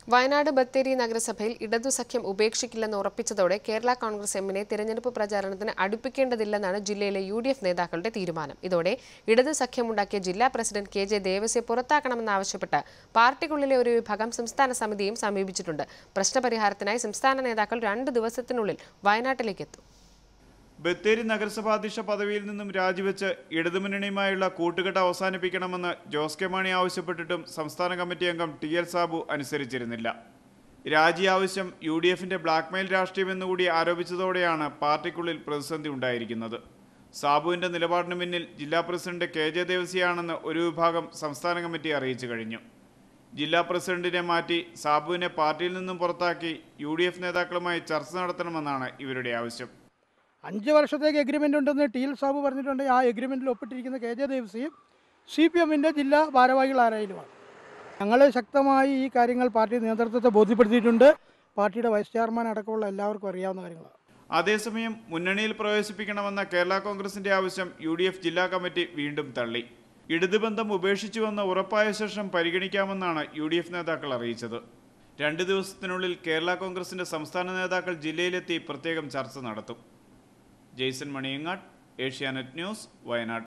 വയനാട് ബത്തേരി നഗരസഭയിൽ ഇടതു സഖ്യം ഉപേക്ഷിക്കില്ലെന്ന് ഉറപ്പിച്ചതോടെ കേരള കോൺഗ്രസ് എമ്മിനെ തിരഞ്ഞെടുപ്പ് പ്രചാരണത്തിന് അടുപ്പിക്കേണ്ടതില്ലെന്നാണ് ജില്ലയിലെ യു ഡി എഫ് നേതാക്കളുടെ തീരുമാനം ഇതോടെ ഇടതു സഖ്യമുണ്ടാക്കിയ ജില്ലാ പ്രസിഡന്റ് കെ ജെ ദേവസ്യെ പുറത്താക്കണമെന്നാവശ്യപ്പെട്ട് പാർട്ടിക്കുള്ളിലെ ഒരു വിഭാഗം സംസ്ഥാന സമിതിയും സമീപിച്ചിട്ടുണ്ട് പ്രശ്നപരിഹാരത്തിനായി സംസ്ഥാന നേതാക്കൾ രണ്ട് ദിവസത്തിനുള്ളിൽ വയനാട്ടിലേക്ക് എത്തും ബത്തേരി നഗരസഭാധ്യക്ഷ പദവിയിൽ നിന്നും രാജിവെച്ച് ഇടതുമുന്നണിയുമായുള്ള കൂട്ടുകെട്ട് അവസാനിപ്പിക്കണമെന്ന് ജോസ് കെ മാണി ആവശ്യപ്പെട്ടിട്ടും സംസ്ഥാന കമ്മിറ്റി അംഗം ടി എൽ സാബു അനുസരിച്ചിരുന്നില്ല രാജി ആവശ്യം യു ഡി എഫിന്റെ ബ്ലാക്ക്മെയിൽ രാഷ്ട്രീയമെന്നുകൂടി ആരോപിച്ചതോടെയാണ് പാർട്ടിക്കുള്ളിൽ പ്രതിസന്ധി ഉണ്ടായിരിക്കുന്നത് സാബുവിന്റെ നിലപാടിന് പിന്നിൽ ജില്ലാ പ്രസിഡന്റ് കെ ജെ ദേവസിയാണെന്ന് ഒരു വിഭാഗം സംസ്ഥാന കമ്മിറ്റി അറിയിച്ചു കഴിഞ്ഞു ജില്ലാ പ്രസിഡന്റിനെ മാറ്റി സാബുവിനെ പാർട്ടിയിൽ നിന്നും പുറത്താക്കി യു ഡി എഫ് നേതാക്കളുമായി ചർച്ച നടത്തണമെന്നാണ് ഇവരുടെ ആവശ്യം അഞ്ച് വർഷത്തേക്ക് എഗ്രിമെൻ്റ് ഉണ്ടെന്ന് ടി എൽ സാബ് പറഞ്ഞിട്ടുണ്ട് ആ എഗ്രിമെൻറ്റിൽ ഒപ്പിട്ടിരിക്കുന്ന കെ ജെ ദേവസിയും സി പി എമ്മിൻ്റെ ജില്ലാ ഭാരവാഹികൾ ആരായാലുമാണ് ഞങ്ങൾ ശക്തമായി ഈ കാര്യങ്ങൾ പാർട്ടി നേതൃത്വത്തെ ബോധ്യപ്പെടുത്തിയിട്ടുണ്ട് പാർട്ടിയുടെ വൈസ് ചെയർമാൻ അടക്കമുള്ള എല്ലാവർക്കും അറിയാവുന്ന കാര്യങ്ങളാണ് അതേസമയം മുന്നണിയിൽ പ്രവേശിപ്പിക്കണമെന്ന കേരള കോൺഗ്രസിന്റെ ആവശ്യം യു ഡി എഫ് ജില്ലാ കമ്മിറ്റി വീണ്ടും തള്ളി ഇടതുബന്ധം ഉപേക്ഷിച്ചുവെന്ന് ഉറപ്പായ ശേഷം പരിഗണിക്കാമെന്നാണ് യു ഡി എഫ് നേതാക്കൾ അറിയിച്ചത് രണ്ട് ദിവസത്തിനുള്ളിൽ കേരള കോൺഗ്രസിന്റെ സംസ്ഥാന നേതാക്കൾ ജില്ലയിലെത്തി പ്രത്യേകം ചർച്ച നടത്തും ജെയ്സൺ മണിയങ്ങാട് ഏഷ്യാനെറ്റ് ന്യൂസ് വയനാട്